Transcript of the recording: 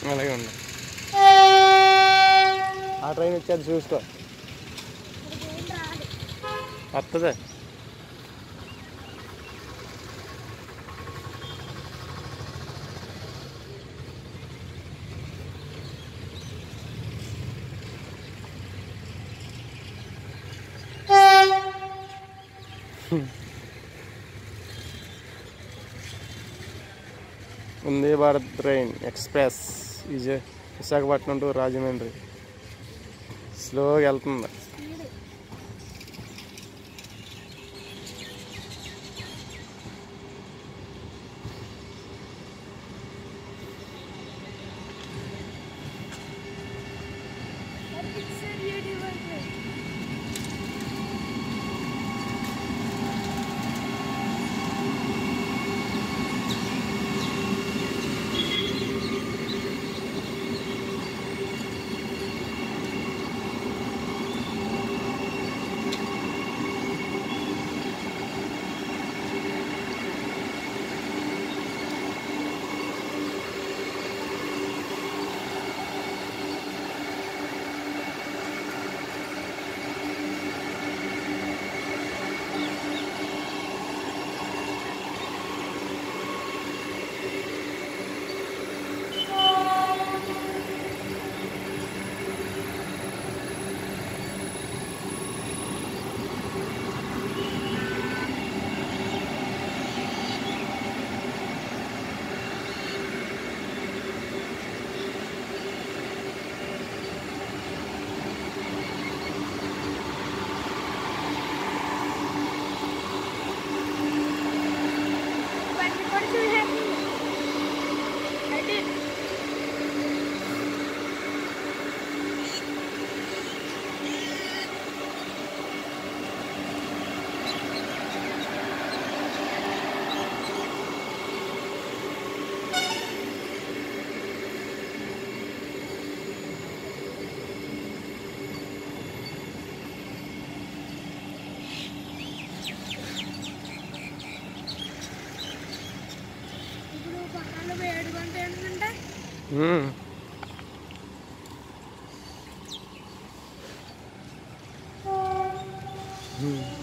అలాగే ఉంది ఆ ట్రైన్ వచ్చేది చూసుకో ఇక్కడికి ఏం రాదు వస్తుంది Vande Bharat train express Vijay Visakhapatnam to Rajahmundry స్లోగా వెళ్తుంది స్పీడ్ బండి కూడా చూసేది అయితే ఇప్పుడు పక్కన వేడి గంట ఏంటంటే మ్మ్. మ్మ్.